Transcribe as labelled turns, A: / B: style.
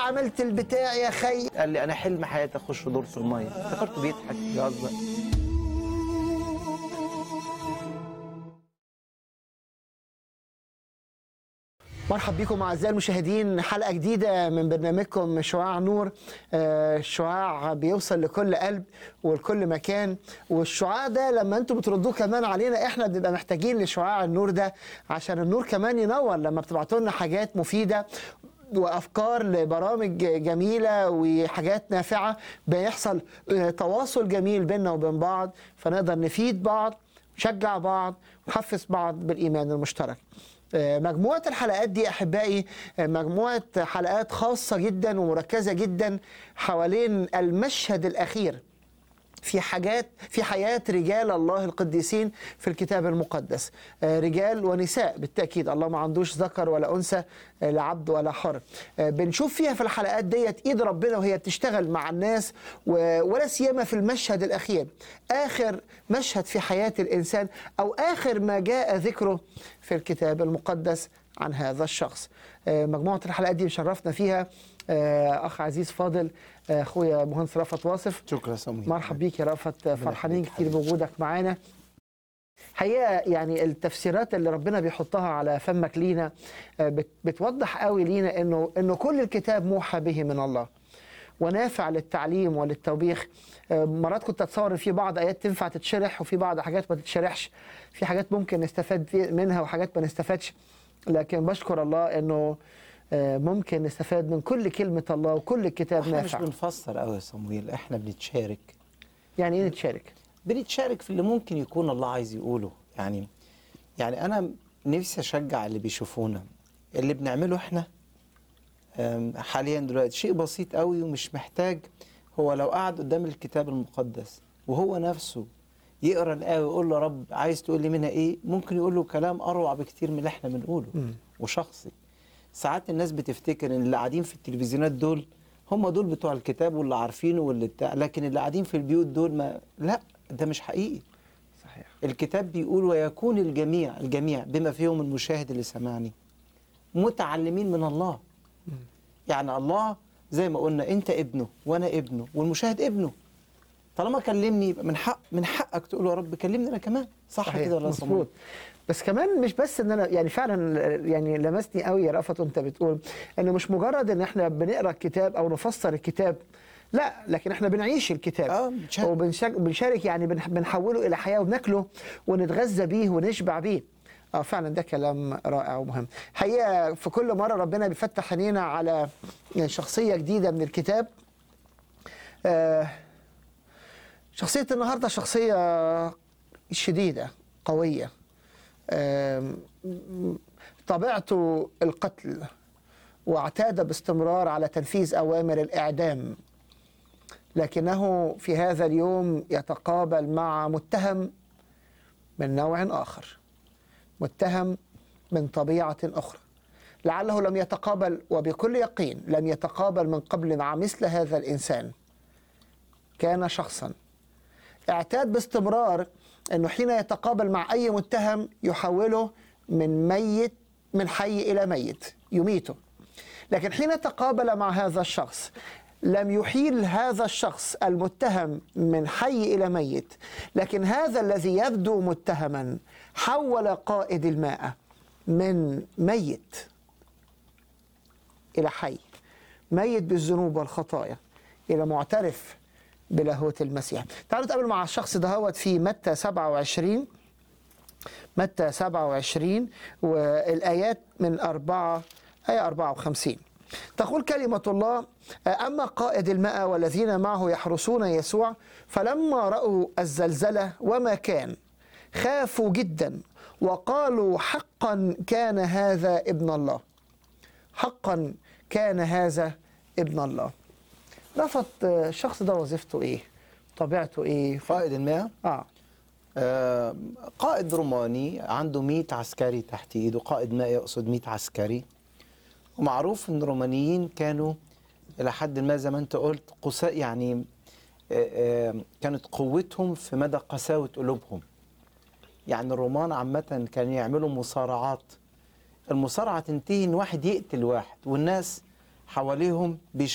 A: عملت البتاع يا خي
B: قال لي انا حلم حياتي اخش دور في الميه افتكرته بيضحك بيهزر
A: مرحب بكم اعزائي المشاهدين حلقه جديده من برنامجكم شعاع نور آه، الشعاع بيوصل لكل قلب ولكل مكان والشعاع ده لما انتم بتردوه كمان علينا احنا بنبقى محتاجين لشعاع النور ده عشان النور كمان ينور لما بتبعتوا لنا حاجات مفيده وافكار لبرامج جميله وحاجات نافعه بيحصل آه، تواصل جميل بيننا وبين بعض فنقدر نفيد بعض نشجع بعض ونحفز بعض بالايمان المشترك آه، مجموعة الحلقات دي أحبائي آه، مجموعة حلقات خاصة جدا ومركزة جدا حوالين المشهد الأخير في حاجات في حياة رجال الله القديسين في الكتاب المقدس آه، رجال ونساء بالتأكيد الله ما عندوش ذكر ولا أنثى آه، لا عبد ولا حر آه، بنشوف فيها في الحلقات ديت إيد ربنا وهي بتشتغل مع الناس و- ولا سيما في المشهد الأخير آخر مشهد في حياة الإنسان أو آخر ما جاء ذكره في الكتاب المقدس عن هذا الشخص آه، مجموعة الحلقات دي شرفنا فيها آه، أخ عزيز فاضل آه، أخويا مهندس رأفت واصف
B: شكرا صميم
A: مرحب بيك يا رأفت فرحانين كتير بوجودك معانا حقيقة يعني التفسيرات اللي ربنا بيحطها على فمك لينا آه، بت- بتوضح قوي لينا انه انه كل الكتاب موحى به من الله ونافع للتعليم وللتوبيخ آه، مرات كنت اتصور ان في بعض ايات تنفع تتشرح وفي بعض حاجات ما تتشرحش في حاجات ممكن نستفاد في- منها وحاجات ما نستفادش لكن بشكر الله انه آه، ممكن نستفاد من كل كلمة الله وكل الكتاب
B: احنا مش
A: نافع
B: بنفسر قوي يا صمويل احنا بنتشارك
A: يعني ايه نتشارك
B: بنتشارك في اللي ممكن يكون الله عايز يقوله يعني يعني انا نفسي اشجع اللي بيشوفونا اللي بنعمله احنا أم، حاليا دلوقتي شيء بسيط قوي ومش محتاج هو لو قعد قدام الكتاب المقدس وهو نفسه يقرا الايه ويقول له يا رب عايز تقول لي منها ايه ممكن يقول له كلام اروع بكتير من اللي احنا بنقوله وشخصي ساعات الناس بتفتكر ان اللي قاعدين في التلفزيونات دول هم دول بتوع الكتاب واللي عارفينه واللي بتاع لكن اللي قاعدين في البيوت دول ما لا ده مش حقيقي
A: صحيح
B: الكتاب بيقول ويكون الجميع الجميع بما فيهم المشاهد اللي سمعني متعلمين من الله يعني الله زي ما قلنا انت ابنه وانا ابنه والمشاهد ابنه طالما كلمني يبقى من حق من حقك تقول له يا رب كلمني انا كمان صح
A: صحيح،
B: كده ولا يا صمويل؟
A: مظبوط بس كمان مش بس ان انا يعني فعلا يعني لمسني قوي يا رأفت وانت بتقول انه مش مجرد ان احنا بنقرا الكتاب او نفسر الكتاب لا لكن احنا بنعيش الكتاب
B: آه، بنشارك.
A: وبنشارك يعني بنح- بنحوله الى حياه وبناكله ونتغذى بيه ونشبع بيه اه فعلا ده كلام رائع ومهم حقيقه في كل مره ربنا بيفتح عينينا على يعني شخصيه جديده من الكتاب آه شخصيه النهارده شخصيه شديده قويه آم، طبيعته القتل واعتاد باستمرار على تنفيذ اوامر الاعدام لكنه في هذا اليوم يتقابل مع متهم من نوع اخر متهم من طبيعه اخرى لعله لم يتقابل وبكل يقين لم يتقابل من قبل مع مثل هذا الانسان كان شخصا اعتاد باستمرار انه حين يتقابل مع اي متهم يحوله من ميت من حي الى ميت يميته لكن حين تقابل مع هذا الشخص لم يحيل هذا الشخص المتهم من حي الى ميت لكن هذا الذي يبدو متهما حول قائد الماء من ميت الى حي ميت بالذنوب والخطايا الى معترف بلاهوت المسيح تعالوا نتقابل مع الشخص دهوت في متى 27 متى 27 والآيات من أربعة آية 54 تقول كلمة الله أما قائد الماء والذين معه يحرسون يسوع فلما رأوا الزلزلة وما كان خافوا جدا وقالوا حقا كان هذا ابن الله حقا كان هذا ابن الله رفض الشخص ده وظيفته ايه طبيعته ايه
B: قائد الماء
A: اه
B: آه، قائد روماني عنده 100 عسكري تحت ايده قائد ماء يقصد 100 عسكري ومعروف ان الرومانيين كانوا الى حد ما زي ما انت قلت قساء يعني آه، آه، كانت قوتهم في مدى قساوه قلوبهم يعني الرومان عامه كانوا يعملوا مصارعات المصارعه تنتهي ان واحد يقتل واحد والناس حواليهم بيش